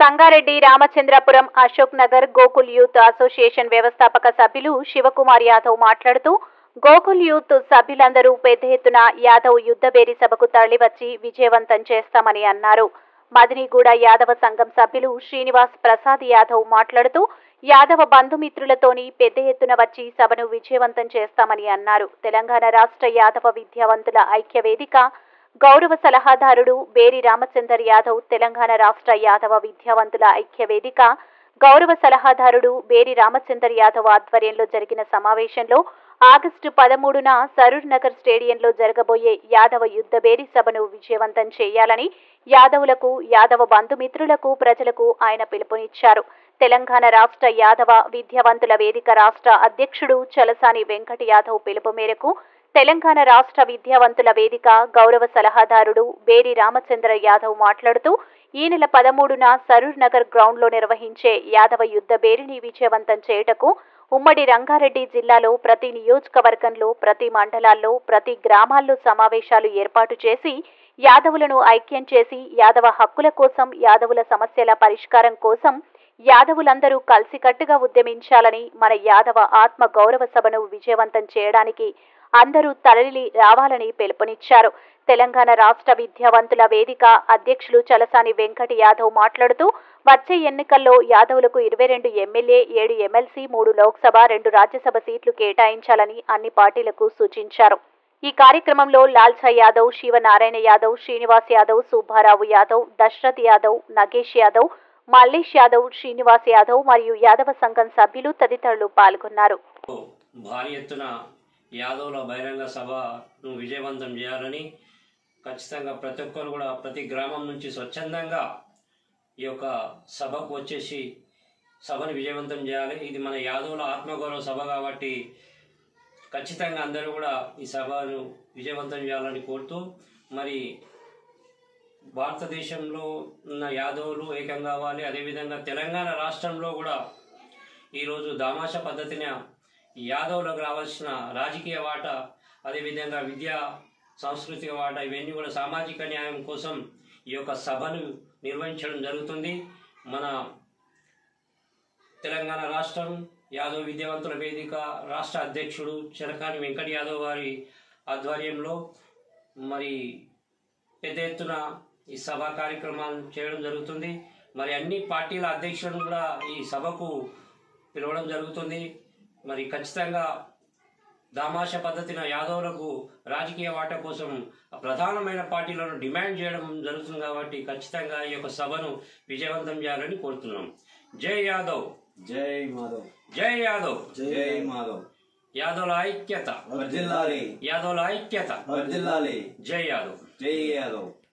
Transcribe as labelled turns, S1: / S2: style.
S1: Sangareddy Ramachandrapuram Ashok Nagar Gokul youth association వ్యవస్థాపక సభ్యులు శివకుమార్ యాదవ్ మాట్లాడుతూ గోకుల్ యూత్ సభ్యులందరూ పెద్ద ఎత్తున యాదవ్ యుద్ధబేరి సభకు తరలివచ్చి విజయవంతం చేస్తామని అన్నారు మదినిగూడ యాదవ సంఘం సభ్యులు శ్రీనివాస్ ప్రసాద్ యాదవ్ మాట్లాడుతూ యాదవ బంధుమిత్రులతోని పెద్ద ఎత్తున వచ్చి సభను విజయవంతం చేస్తామని అన్నారు తెలంగాణ రాష్ట్ర యాదవ విద్యావంతుల ఐక్య వేదిక గౌరవ సలహాదారుడు బేరి రామచందర్ యాదవ్ తెలంగాణ రాష్ట్ర యాదవ విద్యావంతుల ఐక్య వేదిక గౌరవ సలహాదారుడు బేరి రామచందర్ యాదవ్ ఆధ్వర్యంలో జరిగిన సమావేశంలో ఆగస్టు పదమూడున సరూర్ నగర్ స్టేడియంలో జరగబోయే యాదవ యుద్ధ బేరి సభను విజయవంతం చేయాలని యాదవులకు యాదవ బంధుమిత్రులకు ప్రజలకు ఆయన పిలుపునిచ్చారు తెలంగాణ రాష్ట్ర యాదవ విద్యావంతుల వేదిక రాష్ట్ర అధ్యక్షుడు చలసాని వెంకట యాదవ్ పిలుపు మేరకు తెలంగాణ రాష్ట్ర విద్యావంతుల వేదిక గౌరవ సలహాదారుడు బేరి రామచంద్ర యాదవ్ మాట్లాడుతూ ఈ నెల పదమూడున సరూర్ నగర్ గ్రౌండ్లో నిర్వహించే యాదవ యుద్ధ బేరిని విజయవంతం చేయుటకు ఉమ్మడి రంగారెడ్డి జిల్లాలో ప్రతి నియోజకవర్గంలో ప్రతి మండలాల్లో ప్రతి గ్రామాల్లో సమావేశాలు ఏర్పాటు చేసి యాదవులను ఐక్యం చేసి యాదవ హక్కుల కోసం యాదవుల సమస్యల పరిష్కారం కోసం యాదవులందరూ కలిసికట్టుగా ఉద్యమించాలని మన యాదవ ఆత్మ గౌరవ సభను విజయవంతం చేయడానికి అందరూ తరలి రావాలని పిలుపునిచ్చారు తెలంగాణ రాష్ట్ర విద్యావంతుల వేదిక అధ్యక్షులు చలసాని వెంకట యాదవ్ మాట్లాడుతూ వచ్చే ఎన్నికల్లో యాదవులకు ఇరవై రెండు ఎమ్మెల్యే ఏడు ఎమ్మెల్సీ మూడు లోక్సభ రెండు రాజ్యసభ సీట్లు కేటాయించాలని అన్ని పార్టీలకు సూచించారు ఈ కార్యక్రమంలో లాల్చా యాదవ్ శివనారాయణ యాదవ్ శ్రీనివాస్ యాదవ్ సుబ్బారావు యాదవ్ దశరథ్ యాదవ్ నగేష్ యాదవ్ మల్లేష్ యాదవ్ శ్రీనివాస్ యాదవ్ మరియు యాదవ సంఘం సభ్యులు తదితరులు పాల్గొన్నారు
S2: భారీ ఎత్తున యాదవుల బహిరంగ సభను విజయవంతం చేయాలని ఖచ్చితంగా ప్రతి ఒక్కరు కూడా ప్రతి గ్రామం నుంచి స్వచ్ఛందంగా ఈ యొక్క సభకు వచ్చేసి సభను విజయవంతం చేయాలి ఇది మన యాదవుల ఆత్మగౌరవ సభ కాబట్టి ఖచ్చితంగా అందరూ కూడా ఈ సభను విజయవంతం చేయాలని కోరుతూ మరి భారతదేశంలో ఉన్న యాదవులు ఏకం కావాలి అదేవిధంగా తెలంగాణ రాష్ట్రంలో కూడా ఈరోజు దామాష పద్ధతిన యాదవులకు రావాల్సిన రాజకీయ వాటా అదేవిధంగా విద్యా సాంస్కృతిక వాటా ఇవన్నీ కూడా సామాజిక న్యాయం కోసం ఈ యొక్క సభను నిర్వహించడం జరుగుతుంది మన తెలంగాణ రాష్ట్రం యాదవ్ విద్యావంతుల వేదిక రాష్ట్ర అధ్యక్షుడు చిరకాని వెంకట యాదవ్ గారి ఆధ్వర్యంలో మరి పెద్ద ఎత్తున ఈ సభా కార్యక్రమాలు చేయడం జరుగుతుంది మరి అన్ని పార్టీల అధ్యక్షులను కూడా ఈ సభకు పిలవడం జరుగుతుంది మరి ఖచ్చితంగా దామాష పద్ధతిన యాదవులకు రాజకీయ వాటా కోసం ప్రధానమైన పార్టీలను డిమాండ్ చేయడం జరుగుతుంది కాబట్టి ఖచ్చితంగా ఈ యొక్క సభను విజయవంతం చేయాలని కోరుతున్నాం జై యాదవ్
S3: జై మాధవ్
S2: జై యాదవ్
S3: జై మాధవ్
S2: యాదవుల ఐక్యత
S3: వర్జిల్లాలి
S2: యాదవుల ఐక్యత
S3: వర్జిల్లాలి
S2: జై యాదవ్
S3: జై యాదవ్